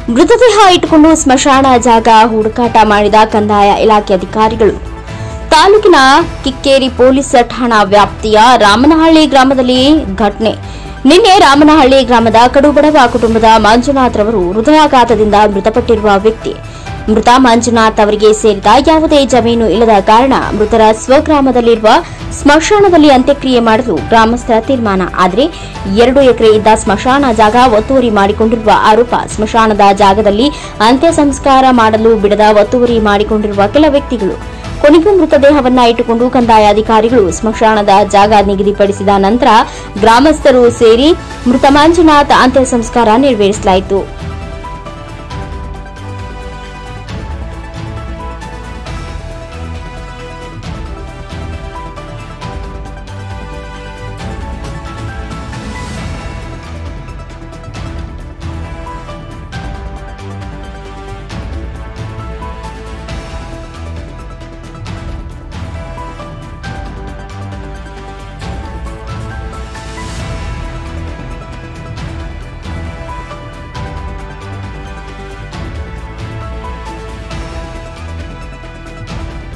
ಮೃತದೇಹ ಇಟ್ಟುಕೊಂಡು ಸ್ಮಶಾನ ಜಾಗ ಹುಡುಕಾಟ ಮಾಡಿದ ಕಂದಾಯ ಇಲಾಖೆ ಅಧಿಕಾರಿಗಳು ತಾಲೂಕಿನ ಕಿಕ್ಕೇರಿ ಪೊಲೀಸ್ ಠಾಣಾ ವ್ಯಾಪ್ತಿಯ ರಾಮನಹಳ್ಳಿ ಗ್ರಾಮದಲ್ಲಿ ಘಟನೆ ನಿನ್ನೆ ರಾಮನಹಳ್ಳಿ ಗ್ರಾಮದ ಕಡುಬಡವ ಕುಟುಂಬದ ಮಂಜುನಾಥ್ ರವರು ಹೃದಯಾಘಾತದಿಂದ ಮೃತಪಟ್ಟಿರುವ ವ್ಯಕ್ತಿ ಮೃತ ಮಂಜುನಾಥ್ ಅವರಿಗೆ ಸೇರಿದ ಯಾವುದೇ ಜಮೀನು ಇಲ್ಲದ ಕಾರಣ ಮೃತರ ಸ್ವಗ್ರಾಮದಲ್ಲಿರುವ ಸ್ಮಶಾನದಲ್ಲಿ ಅಂತ್ಯಕ್ರಿಯೆ ಮಾಡಲು ಗ್ರಾಮಸ್ಥರ ತೀರ್ಮಾನ ಆದರೆ ಎರಡು ಎಕರೆ ಇದ್ದ ಸ್ಮಶಾನ ಜಾಗ ಒತ್ತುವರಿ ಮಾಡಿಕೊಂಡಿರುವ ಆರೋಪ ಸ್ಮಶಾನದ ಜಾಗದಲ್ಲಿ ಅಂತ್ಯ ಸಂಸ್ಕಾರ ಮಾಡಲು ಬಿಡದ ಒತ್ತುವರಿ ಮಾಡಿಕೊಂಡಿರುವ ಕೆಲ ವ್ಯಕ್ತಿಗಳು ಕೊನೆಗೂ ಮೃತದೇಹವನ್ನ ಇಟ್ಟುಕೊಂಡು ಕಂದಾಯ ಅಧಿಕಾರಿಗಳು ಸ್ಮಶಾನದ ಜಾಗ ನಿಗದಿಪಡಿಸಿದ ನಂತರ ಗ್ರಾಮಸ್ಥರು ಸೇರಿ ಮೃತ ಮಂಜುನಾಥ್ ಅಂತ್ಯ ಸಂಸ್ಕಾರ ನೆರವೇರಿಸಲಾಯಿತು